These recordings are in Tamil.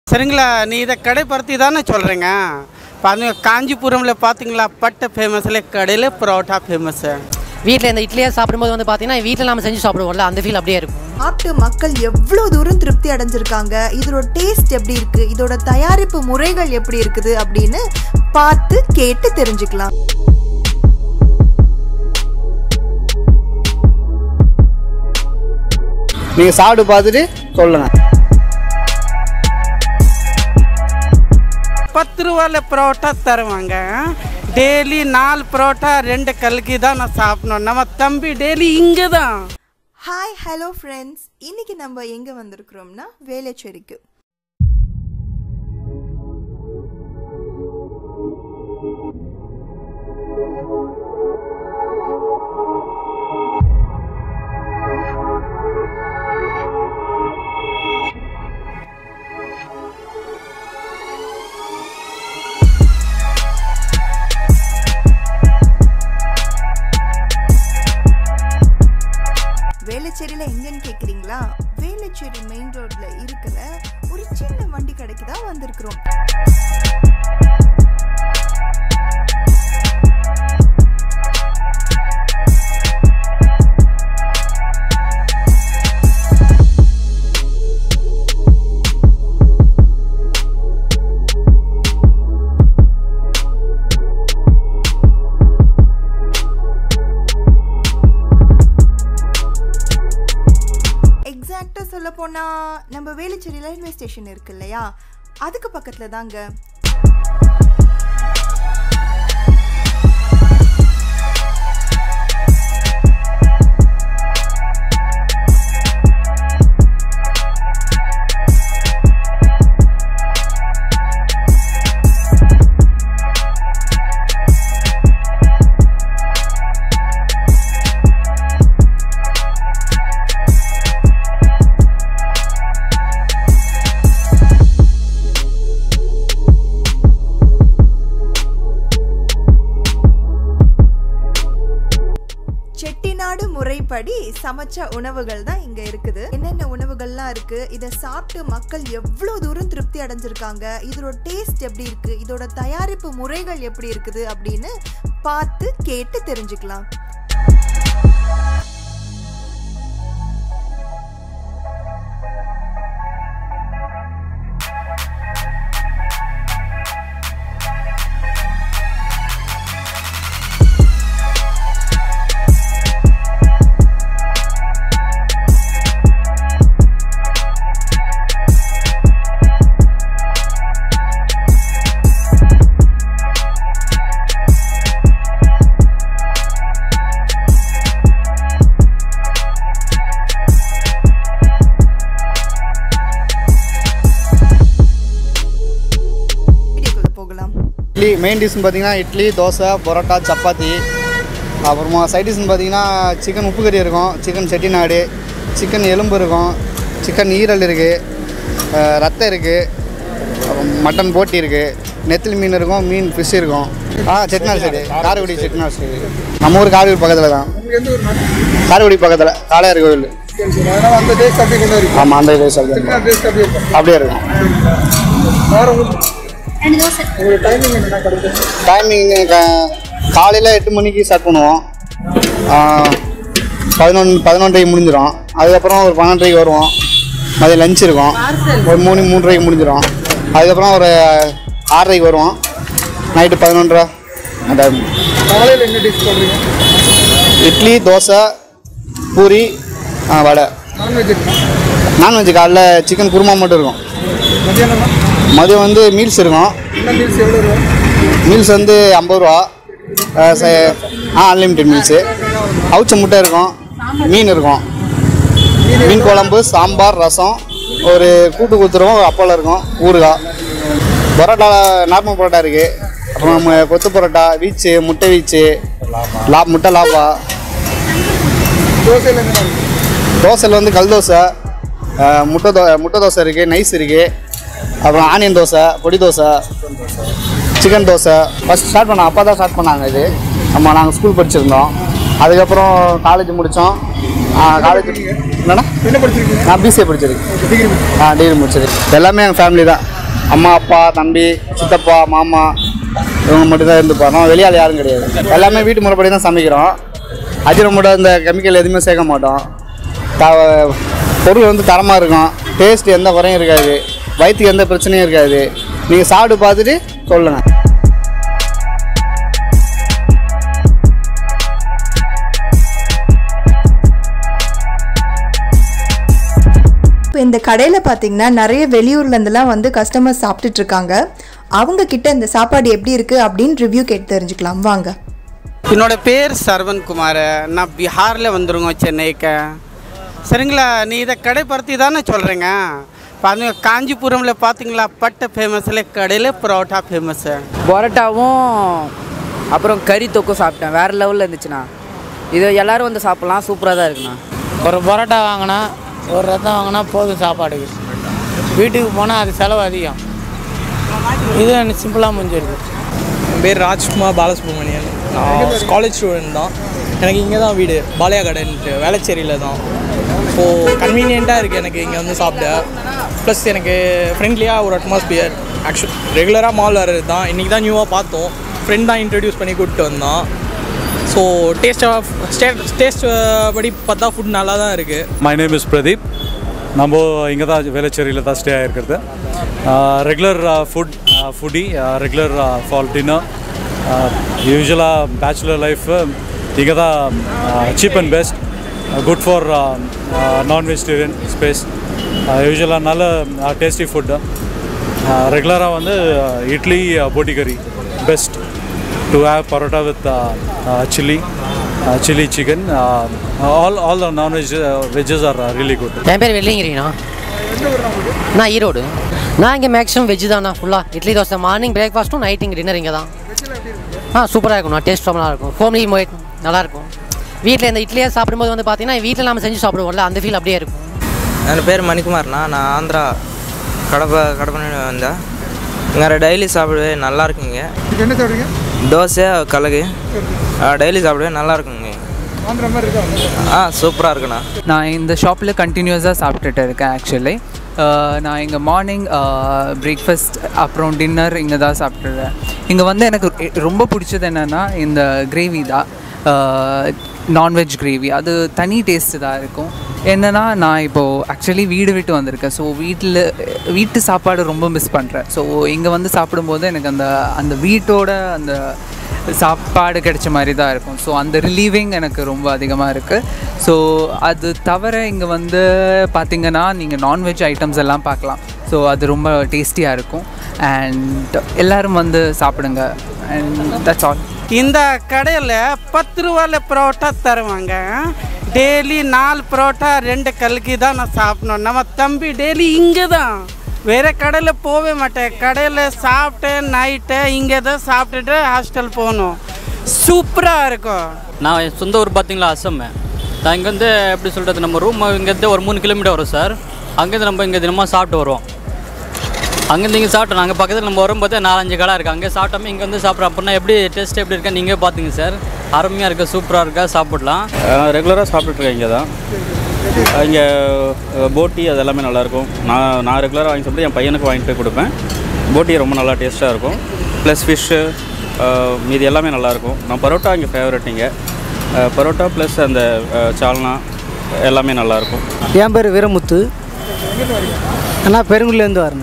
சரிங்களா நீ இதை கடைப்படுத்தி தானே சொல்கிறீங்க பாருங்க காஞ்சிபுரமில் பார்த்தீங்களா பட்டு ஃபேமஸில் கடையில் பரோட்டா ஃபேமஸ்ஸு வீட்டில் இந்த இட்லியை சாப்பிடும்போது வந்து பார்த்தீங்கன்னா வீட்டில் நம்ம செஞ்சு சாப்பிடுவோம்ல அந்த ஃபீல் அப்படியே இருக்கும் சாப்பிட்டு மக்கள் எவ்வளோ தூரம் திருப்தி அடைஞ்சிருக்காங்க இதோட டேஸ்ட் எப்படி இருக்கு இதோட தயாரிப்பு முறைகள் எப்படி இருக்குது அப்படின்னு பார்த்து கேட்டு தெரிஞ்சுக்கலாம் நீங்கள் சாப்பிட்டு பார்த்துட்டு சொல்லுங்கள் பத்து ரூபாயில் பரோட்டா தருவாங்க டெய்லி நாலு பரோட்டா ரெண்டு கல்கி தான் நான் சாப்பிடணும் நம்ம தம்பி டெய்லி இங்கே தான் ஹாய் ஹலோ ஃப்ரெண்ட்ஸ் இன்னைக்கு நம்ம எங்கே வந்திருக்கிறோம்னா வேளச்சேரிக்கு வேளச்சேரியில் எங்கன்னு கேட்குறீங்களா வேளச்சேரி மெயின் ரோட்ல இருக்கிற ஒரு சின்ன வண்டி கடைக்கு தான் வந்திருக்கிறோம் எக்ஸாக்டாக சொல்ல போனால் நம்ம வேலுச்சேரி ரயில்வே ஸ்டேஷன் இருக்கு இல்லையா அதுக்கு பக்கத்தில் தாங்க செட்டிநாடு முறைப்படி சமைச்ச உணவுகள் தான் இங்க இருக்குது என்னென்ன உணவுகள்லாம் இருக்கு இதை சாப்பிட்டு மக்கள் எவ்வளோ தூரம் திருப்தி அடைஞ்சிருக்காங்க இதோட டேஸ்ட் எப்படி இருக்கு இதோட தயாரிப்பு முறைகள் எப்படி இருக்குது அப்படின்னு பார்த்து கேட்டு தெரிஞ்சுக்கலாம் வீடியோக்குள்ள போகலாம் இட்லி மெயின் டிஷ்னு பார்த்தீங்கன்னா இட்லி தோசை பரோட்டா சப்பாத்தி அப்புறமா சைட் டிஷ்னு பார்த்தீங்கன்னா சிக்கன் உப்பு கறி இருக்கும் சிக்கன் செட்டிநாடு சிக்கன் எலும்பு இருக்கும் சிக்கன் ஈரல் இருக்குது ரத்தம் இருக்குது அப்புறம் மட்டன் போட்டி இருக்குது நெத்திலி மீன் இருக்கும் மீன் ஃபிஷ் இருக்கும் ஆ செட்டிநாடு சைடு காரைக்குடி செட்டிநாடு சைடு நம்ம ஊர் காரைக்குடி பக்கத்தில் தான் காரைக்குடி பக்கத்தில் காளையார் கோவில் அந்த டேஸ்ட் அப்படியே கொண்டு வரும் ஆமாம் அந்த டேஸ்ட் அப்படியே டேஸ்ட் அப்படியே இருக்கும் அப்படியே இருக்கும் வேற உங்களுக்கு உங்களுக்கு டைமிங் என்ன கிடைக்கும் டைமிங் காலையில் எட்டு மணிக்கு ஸ்டார்ட் பண்ணுவோம் பதினொன்று பதினொன்றரைக்கு முடிஞ்சிடும் அதுக்கப்புறம் ஒரு பன்னெண்டரைக்கு வருவோம் மதியம் லஞ்ச் இருக்கும் ஒரு மூணு மூன்றரைக்கு முடிஞ்சிடும் அதுக்கப்புறம் ஒரு ஆறரைக்கு வருவோம் நைட்டு பதினொன்றரை அந்த காலையில் என்ன டிஷ் சொல்கிறீங்க இட்லி தோசை பூரி ஆ, வடை நான்வெஜ் இருக்கா நான்வெஜ் காலைல சிக்கன் குருமா மட்டும் இருக்கும் மத்தியானமா மதியம் வந்து மீல்ஸ் இருக்கும் என்ன மீல்ஸ் எவ்வளோ ரூபா மீல்ஸ் வந்து ஐம்பது ரூபா ஆ, ச- ஆ அன்லிமிட்டெட் மீல்ஸு அவிச்ச முட்டை இருக்கும் மீன் இருக்கும் மீன் குழம்பு சாம்பார் ரசம் ஒரு கூட்டு குத்துரும் ஒரு அப்பளம் இருக்கும் ஊறுகாய் பரோட்டா நார்மல் பரோட்டா இருக்குது அப்புறம் நம்ம கொத்து பரோட்டா வீச்சு முட்டை வீச்சு லா முட்டை லாபா தோசையில் என்ன இருக்கு தோசையில் வந்து கல் தோசை ஆ, முட்டை தோ முட்டை தோசை இருக்குது நைஸ் இருக்குது அப்புறம் onion dosa podi dosa chicken dosa first start பண்ண அப்பா தான் ஸ்டார்ட் பண்ணாங்க இது நம்ம நாங்கள் ஸ்கூல் படிச்சிருந்தோம் அதுக்கப்புறம் காலேஜ் முடித்தோம் காலேஜ் என்னண்ணா என்ன படிச்சிருக்கீங்க நான் பிசிஏ படிச்சிருக்கேன் டிகிரி ஆ டிகிரி முடிச்சிருக்கேன் எல்லாமே எங்கள் ஃபேமிலி தான் அம்மா அப்பா தம்பி சித்தப்பா மாமா இவங்க மட்டும் தான் இருந்துப்போம் நம்ம வெளியால் யாரும் கிடையாது எல்லாமே வீட்டு முறைப்படி தான் சமைக்கிறோம் அஜினமோட இந்த கெமிக்கல் எதுவுமே சேர்க்க மாட்டோம் த பொருள் வந்து தரமாக இருக்கும் டேஸ்ட் எந்த குறையும் இருக்காது வயிற்றுக்கு எந்த பிரச்சனையும் இருக்காது நீங்கள் சாப்பிட்டு பார்த்துட்டு சொல்லுங்கள் இப்போ இந்த கடையில் பார்த்தீங்கன்னா நிறைய வெளியூர்லேருந்துலாம் வந்து கஸ்டமர் சாப்பிட்டுட்டு இருக்காங்க அவங்க கிட்ட இந்த சாப்பாடு எப்படி இருக்குது அப்படின்னு ரிவ்யூ கேட்டு தெரிஞ்சுக்கலாம் வாங்க என்னோட பேர் சரவண் குமார் நான் பீகாரில் வந்துருங்க சென்னைக்கு சரிங்களா நீ இதை கடை பருத்தி தானே சொல்கிறீங்க பாருங்க காஞ்சிபுரமில் பார்த்தீங்களா பட்டு ஃபேமஸில் கடையில் பரோட்டா ஃபேமஸ்ஸு பரோட்டாவும் அப்புறம் கறி தொக்கும் சாப்பிட்டேன் வேறு லெவலில் இருந்துச்சுண்ணா இது எல்லாரும் வந்து சாப்பிட்லாம் சூப்பராக தான் இருக்குண்ணா ஒரு பரோட்டா வாங்கினா ஒரு ரத்தம் வாங்கினா போதும் சாப்பாடுக்கு வீட்டுக்கு போனால் அது செலவு அதிகம் இது எனக்கு சிம்பிளாக முடிஞ்சிருக்கு என் பேர் ராஜ்குமார் பாலசுப்ரமணியன் நான் காலேஜ் ஸ்டூடெண்ட் தான் எனக்கு இங்கே தான் வீடு பாளையா கடைன்ட்டு வேளச்சேரியில் தான் ஸோ கன்வீனியண்ட்டாக இருக்குது எனக்கு இங்கே வந்து சாப்பிட ப்ளஸ் எனக்கு ஃப்ரெண்ட்லியாக ஒரு அட்மாஸ்பியர் ஆக்சுவல் ரெகுலராக மால் வர்றது தான் இன்றைக்கி தான் நியூவாக பார்த்தோம் ஃப்ரெண்ட் தான் இன்ட்ரடியூஸ் பண்ணி கூப்பிட்டு வந்தான் ஸோ டேஸ்ட்டாக ஸ்டே டேஸ்ட் படி பார்த்தா ஃபுட் நல்லா தான் இருக்குது மை நேம் இஸ் பிரதீப் நம்ம இங்கே தான் வேளச்சேரியில் தான் ஸ்டே ஆகிருக்கிறது ரெகுலர் ஃபுட் ஃபுட்டி ரெகுலர் ஃபால் டின்னர் யூஸ்வலாக பேச்சுலர் லைஃப் இங்கே தான் cheap and best good for non vegetarian space யூஸ்வலாக நல்ல டேஸ்டி ஃபுட்டு ரெகுலராக வந்து idli boti curry best to have parotta with chilli chilli chicken all all the non veg veggies are really good என் பேர் வெள்ளிங்கிறீண்ணா நான் ஈரோடு நான் இங்கே மேக்ஸிமம் வெஜ்ஜு தான்ண்ணா ஃபுல்லாக இட்லி தோசை மார்னிங் பிரேக்ஃபாஸ்ட்டும் நைட்டிங் டின்னர் இங்கே தான் ஆ சூப்பராக இருக்கும்ண்ணா டேஸ்ட் ரொம்ப நல்லா இருக்கும் ஹோம்லி மொயிட் நல்லாயிருக்கும் வீட்டில் இந்த இட்லியே சாப்பிடும்போது வந்து பார்த்தீங்கன்னா வீட்டில் நம்ம செஞ்சு சாப்பிடுவோம்ல அந்த ஃபீல் அப்படியே இருக்கும் என் பேர் மணிக்குமார்ண்ணா நான் ஆந்திரா கடப்பை கடப்பை வந்தேன் இங்கே டெய்லி சாப்பிடுவேன் நல்லா இருக்குங்க இப்போ என்ன சாப்பிட்றீங்க தோசை கலகு டெய்லி சாப்பிடுவேன் நல்லா இருக்குங்க ஆந்திரா மாதிரி இருக்கா ஆ சூப்பராக இருக்குண்ணா நான் இந்த ஷாப்பில் கண்டினியூஸாக சாப்பிட்டுட்டு இருக்கேன் ஆக்சுவலி நான் இங்கே மார்னிங் பிரேக்ஃபாஸ்ட் அப்புறம் டின்னர் இங்கே தான் சாப்பிட்டுருவேன் இங்கே வந்து எனக்கு எ- ரொம்ப பிடிச்சது என்னென்னா இந்த கிரேவி தான் நான்வெஜ் கிரேவி அது தனி டேஸ்ட்டு தான் இருக்கும் என்னென்னா நான் இப்போது ஆக்சுவலி வீடு விட்டு வந்திருக்கேன் ஸோ வீட்டில் வீட்டு சாப்பாடு ரொம்ப மிஸ் பண்ணுறேன் ஸோ இங்கே வந்து சாப்பிடும்போது எனக்கு அந்த அந்த வீட்டோட அந்த சாப்பாடு கிடைச்ச மாதிரி தான் இருக்கும் ஸோ அந்த ரிலீவிங் எனக்கு ரொம்ப அதிகமாக இருக்குது ஸோ அது தவிர இங்கே வந்து பார்த்திங்கன்னா நீங்கள் நான்வெஜ் ஐட்டம்ஸ் எல்லாம் பார்க்கலாம் ஸோ அது ரொம்ப டேஸ்டியாக இருக்கும் அண்ட் எல்லோரும் வந்து சாப்பிடுங்க அண்ட் தட்ஸ் ஆல் இந்த கடையில் பத்து ரூபாயில் பரோட்டா தருவாங்க டெய்லி நாலு பரோட்டா ரெண்டு கல்கி தான் நான் சாப்பிடணும் நம்ம தம்பி டெய்லி இங்கே தான் வேறு கடையில் போகவே மாட்டேன் கடையில் சாப்பிட்டு நைட்டு இங்கே தான் சாப்பிட்டுட்டு ஹாஸ்டல் போகணும் சூப்பராக இருக்கும் நான் என் சொந்த ஊர் பார்த்தீங்களா அசம் நான் இங்கேருந்து எப்படி சொல்கிறது நம்ம ரூம் இங்கேருந்து ஒரு மூணு கிலோமீட்டர் வரும் சார் அங்கேருந்து நம்ம இங்கே தினமாக சாப்பிட்டு வருவோம் அங்கேருந்து இங்கே சாப்பிட்டோம் அங்கே பக்கத்தில் நம்ம வரும்போது நாலஞ்சு கடை இருக்குது அங்கே சாப்பிட்டோமே இங்கே வந்து சாப்பிட்றோம் அப்படின்னா எப்படி டேஸ்ட் எப்படி இருக்கா நீங்கள் பார்த்துங்க சார் அருமையாக இருக்கா சூப்பராக இருக்கா சாப்பிடலாம் ரெகுலராக சாப்பிட்டுருக்கேன் இங்கே தான் இங்கே போட்டி அது எல்லாமே நல்லாயிருக்கும் நான் நான் ரெகுலராக வாங்கி சாப்பிட்டு என் பையனுக்கு வாங்கிட்டு போய் கொடுப்பேன் போட்டி ரொம்ப நல்லா டேஸ்ட்டாக இருக்கும் ப்ளஸ் ஃபிஷ்ஷு மீதி எல்லாமே நல்லாயிருக்கும் நான் பரோட்டா இங்கே ஃபேவரட் இங்கே பரோட்டா ப்ளஸ் அந்த அஹ், சால்னா எல்லாமே நல்லாயிருக்கும் என் பேர் வீரமுத்து நான் பெருங்குடிலேருந்து வரேன்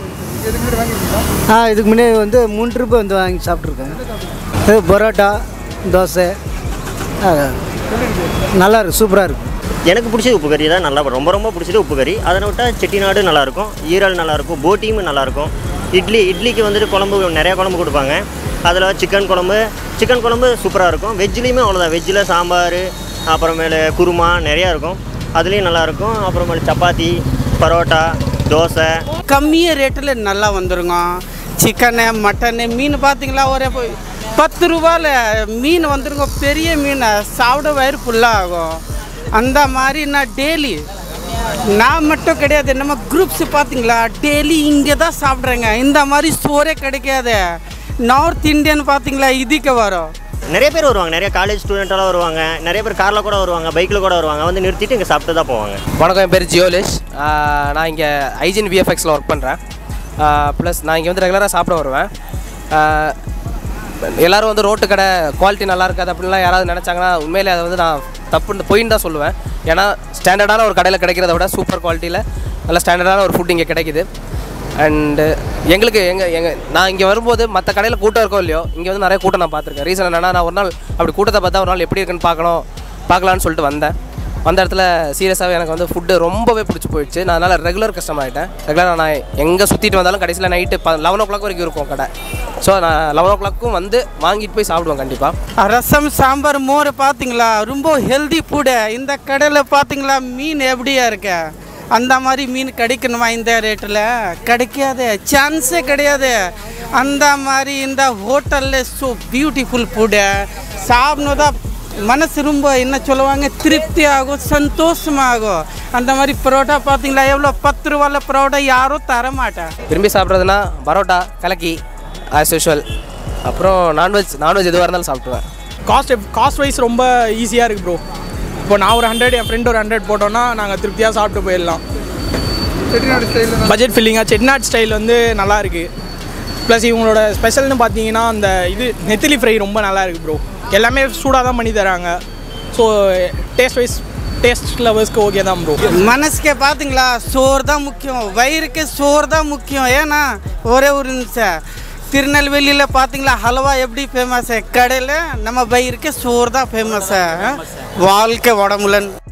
ஆ இதுக்கு முன்னாடி வந்து மூணு ட்ரிப்பு வந்து வாங்கி சாப்பிட்ருக்கேன் இது பரோட்டா தோசை ஆ, நல்லா இருக்கு சூப்பராக இருக்குது எனக்கு பிடிச்சது உப்பு கறி தான் நல்லா ரொம்ப ரொம்ப பிடிச்சது உப்பு கறி அதை விட்டால் செட்டிநாடு நல்லாயிருக்கும் ஈரல் நல்லாயிருக்கும் போட்டியும் நல்லாயிருக்கும் இட்லி இட்லிக்கு வந்துட்டு குழம்பு நிறையா குழம்பு கொடுப்பாங்க அதில் சிக்கன் குழம்பு சிக்கன் குழம்பு சூப்பராக இருக்கும் வெஜ்லேயுமே அவ்வளோதான் வெஜ்ஜில் சாம்பார் அப்புறமேலு குருமா நிறையா இருக்கும் அதுலேயும் நல்லாயிருக்கும் அப்புறமேலு சப்பாத்தி பரோட்டா தோசை கம்மிய ரேட்டில் நல்லா வந்துருங்க சிக்கனு மட்டனு மீன் பார்த்தீங்களா ஒரு ப- பத்து ரூபாயில் மீன் வந்துருங்க பெரிய மீன் சாப்பிட வயிறு ஃபுல்லாக ஆகும் அந்த மாதிரி நான் டெய்லி நான் மட்டும் கிடையாது நம்ம குரூப்ஸ் பார்த்தீங்களா டெய்லி இங்கே தான் சாப்பிட்றேங்க இந்த மாதிரி சோறே கிடைக்காது நார்த் இந்தியன் பார்த்தீங்களா இதுக்கு வரும் நிறைய பேர் வருவாங்க நிறைய காலேஜ் ஸ்டூடெண்ட்டெல்லாம் வருவாங்க நிறைய பேர் காரில் கூட வருவாங்க பைக்கில் கூட வருவாங்க வந்து நிறுத்திட்டு இங்கே சாப்பிட்டு தான் போவாங்க வணக்கம் என் பேர் ஜியோலேஷ் ஆஹ் நான் இங்கே ஐஜின் விஎஃப்எக்ஸில் ஒர்க் பண்ணுறேன் ப்ளஸ் நான் இங்கே வந்து ரெகுலராக சாப்பிட வருவேன் ஆஹ் எல்லாரும் வந்து ரோட்டு கடை குவாலிட்டி நல்லா இருக்காது அப்படின்லாம் யாராவது நினச்சாங்கன்னா உண்மையிலே அதை வந்து நான் தப்புன்னு பொய்ன்னு தான் சொல்லுவேன் ஏன்னா ஸ்டாண்டர்டான ஒரு கடையில் கிடைக்கிறத விட சூப்பர் குவாலிட்டியில் நல்ல ஸ்டாண்டர்டான ஒரு ஃபுட் இங்கே கிடைக்குது அண்டு எங்களுக்கு எங்கள் எங்கள் நான் இங்கே வரும்போது மற்ற கடையில் கூட்டம் இருக்கோ இல்லையோ இங்கே வந்து நிறைய கூட்டம் நான் பார்த்துருக்கேன் ரீசன் என்னன்னா நான் ஒரு நாள் அப்படி கூட்டத்தை பார்த்தா ஒரு நாள் எப்படி இருக்குன்னு பார்க்கணும் பார்க்கலான்னு சொல்லிட்டு வந்தேன் வந்த இடத்துல சீரியஸாகவே எனக்கு வந்து ஃபுட்டு ரொம்பவே பிடிச்சி போயிடுச்சு நான் அதனால் ரெகுலர் கஸ்டமர் ஆகிட்டேன் ரெகுலராக நான் எங்கே சுற்றிட்டு வந்தாலும் கடைசியில் நைட்டு ப லெவன் ஓ கிளாக் வரைக்கும் இருக்கும் கடை ஸோ நான் லெவன் ஓ கிளாக்கும் வந்து வாங்கிட்டு போய் சாப்பிடுவேன் கண்டிப்பாக ரசம் சாம்பார் மோர் பார்த்தீங்களா ரொம்ப ஹெல்தி ஃபுட்டு இந்த கடையில் பார்த்தீங்களா மீன் எப்படியா இருக்கு அந்த மாதிரி மீன் கிடைக்கணுமா இந்த ரேட்டில் கிடைக்காது சான்ஸே கிடையாது அந்த மாதிரி இந்த ஹோட்டலில் ஸோ பியூட்டிஃபுல் ஃபுட்டு சாப்பிடணும் தான் மனசு ரொம்ப என்ன சொல்லுவாங்க திருப்தி ஆகும் சந்தோஷமாகும் அந்த மாதிரி பரோட்டா பார்த்தீங்களா எவ்வளோ பத்து ரூபால பரோட்டா யாரும் தர மாட்டேன் விரும்பி சாப்பிட்றதுனா பரோட்டா கலக்கி ஆஸ் யூஷுவல் அப்புறம் நான்வெஜ் நான்வெஜ் எதுவாக இருந்தாலும் சாப்பிடுவேன் காஸ்ட் காஸ்ட் வைஸ் ரொம்ப ஈஸியாக இருக்குது ப்ரோ இப்போ நான் ஒரு ஹண்ட்ரட் என் ஃப்ரெண்ட் ஒரு ஹண்ட்ரட் போட்டோன்னா நாங்கள் திருப்தியாக சாப்பிட்டு போயிடலாம் செட்டிநாடு ஸ்டைலில் பட்ஜெட் ஃபில்லிங்காக செட்நாட் ஸ்டைல் வந்து நல்லா இருக்குது ப்ளஸ் இவங்களோட ஸ்பெஷல்னு பார்த்தீங்கன்னா அந்த இது நெத்திலி ஃப்ரை ரொம்ப நல்லா இருக்குது ப்ரோ எல்லாமே சூடாக தான் பண்ணி தராங்க ஸோ டேஸ்ட் வைஸ் டேஸ்ட் லவர்ஸ்க்கு ஓகே தான் ப்ரோ மனசுக்கு பார்த்தீங்களா சோறு தான் முக்கியம் வயிறுக்கு சோறு தான் முக்கியம் ஏன்னா ஒரே ஒரு நிமிஷம் திருநெல்வேலியில் பார்த்தீங்களா ஹல்வா எப்படி ஃபேமஸ் கடையில் நம்ம வயிறுக்கு சோறு தான் ஃபேமஸ் வாழ்க்கை உடம்புலன்னு